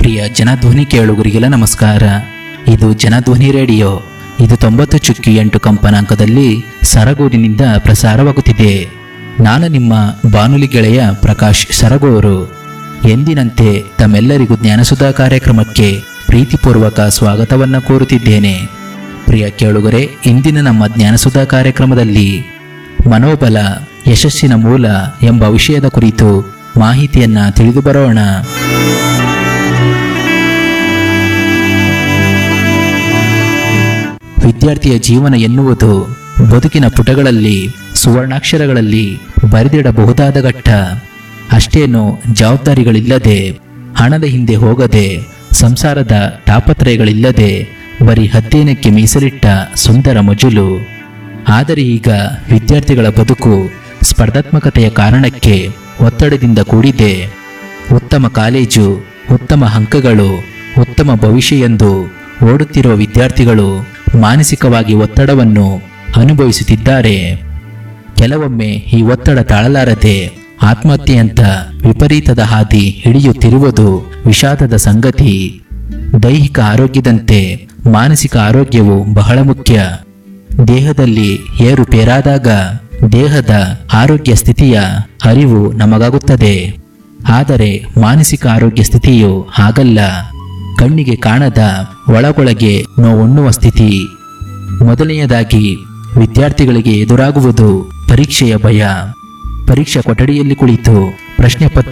ಪ್ರಿಯ ಜನಧ್ವನಿ ಕೇಳುಗರಿಗೆಲ್ಲ ನಮಸ್ಕಾರ ಇದು ಜನಧ್ವನಿ ರೇಡಿಯೋ ಇದು ತೊಂಬತ್ತು ಚುಕ್ಕಿ ಎಂಟು ಕಂಪನಾಂಕದಲ್ಲಿ ಸರಗೂರಿನಿಂದ ಪ್ರಸಾರವಾಗುತ್ತಿದೆ ನಾನು ನಿಮ್ಮ ಬಾನುಲಿ ಗೆಳೆಯ ಪ್ರಕಾಶ್ ಸರಗೂರು ಎಂದಿನಂತೆ ತಮ್ಮೆಲ್ಲರಿಗೂ ಜ್ಞಾನಸುಧಾ ಕಾರ್ಯಕ್ರಮಕ್ಕೆ ಪ್ರೀತಿಪೂರ್ವಕ ಸ್ವಾಗತವನ್ನು ಕೋರುತ್ತಿದ್ದೇನೆ ಪ್ರಿಯ ಕೇಳುಗರೆ ಇಂದಿನ ನಮ್ಮ ಜ್ಞಾನಸುಧಾ ಕಾರ್ಯಕ್ರಮದಲ್ಲಿ ಮನೋಬಲ ಯಶಸ್ಸಿನ ಮೂಲ ಎಂಬ ವಿಷಯದ ಕುರಿತು ಮಾಹಿತಿಯನ್ನ ತಿಳಿದು ಬರೋಣ ವಿದ್ಯಾರ್ಥಿಯ ಜೀವನ ಎನ್ನುವುದು ಬದುಕಿನ ಪುಟಗಳಲ್ಲಿ ಸುವರ್ಣಾಕ್ಷರಗಳಲ್ಲಿ ಬರೆದಿಡಬಹುದಾದ ಘಟ್ಟ ಅಷ್ಟೇನು ಜವಾಬ್ದಾರಿಗಳಿಲ್ಲದೆ ಹಣದ ಹಿಂದೆ ಹೋಗದೆ ಸಂಸಾರದ ತಾಪತ್ರಯಗಳಿಲ್ಲದೆ ಬರೀ ಹತ್ತೇನಕ್ಕೆ ಮೀಸಲಿಟ್ಟ ಸುಂದರ ಮಜುಲು ಆದರೆ ಈಗ ವಿದ್ಯಾರ್ಥಿಗಳ ಬದುಕು ಸ್ಪರ್ಧಾತ್ಮಕತೆಯ ಕಾರಣಕ್ಕೆ ಒತ್ತಡದಿಂದ ಕೂಡಿದೆ ಉತ್ತಮ ಕಾಲೇಜು ಉತ್ತಮ ಅಂಕಗಳು ಉತ್ತಮ ಭವಿಷ್ಯ ಎಂದು ಓಡುತ್ತಿರುವ ವಿದ್ಯಾರ್ಥಿಗಳು ಮಾನಸಿಕವಾಗಿ ಒತ್ತಡವನ್ನು ಅನುಭವಿಸುತ್ತಿದ್ದಾರೆ ಕೆಲವೊಮ್ಮೆ ಈ ಒತ್ತಡ ತಾಳಲಾರದೆ ಆತ್ಮಹತ್ಯೆಯಂತ ವಿಪರೀತದ ಹಾದಿ ಹಿಡಿಯುತ್ತಿರುವುದು ವಿಷಾದದ ಸಂಗತಿ ದೈಹಿಕ ಆರೋಗ್ಯದಂತೆ ಮಾನಸಿಕ ಆರೋಗ್ಯವು ಬಹಳ ಮುಖ್ಯ ದೇಹದಲ್ಲಿ ಏರುಪೇರಾದಾಗ ದೇಹದ ಆರೋಗ್ಯ ಸ್ಥಿತಿಯ ಅರಿವು ನಮಗಾಗುತ್ತದೆ ಆದರೆ ಮಾನಸಿಕ ಆರೋಗ್ಯ ಸ್ಥಿತಿಯು ಹಾಗಲ್ಲ ಕಣ್ಣಿಗೆ ಕಾಣದ ಒಳಗೊಳಗೆ ನೋವುಣ್ಣುವ ಸ್ಥಿತಿ ಮೊದಲನೆಯದಾಗಿ ವಿದ್ಯಾರ್ಥಿಗಳಿಗೆ ಎದುರಾಗುವುದು ಪರೀಕ್ಷೆಯ ಭಯ ಪರೀಕ್ಷಾ ಕೊಠಡಿಯಲ್ಲಿ ಕುಳಿತು ಪ್ರಶ್ನೆ ಪತ್ರ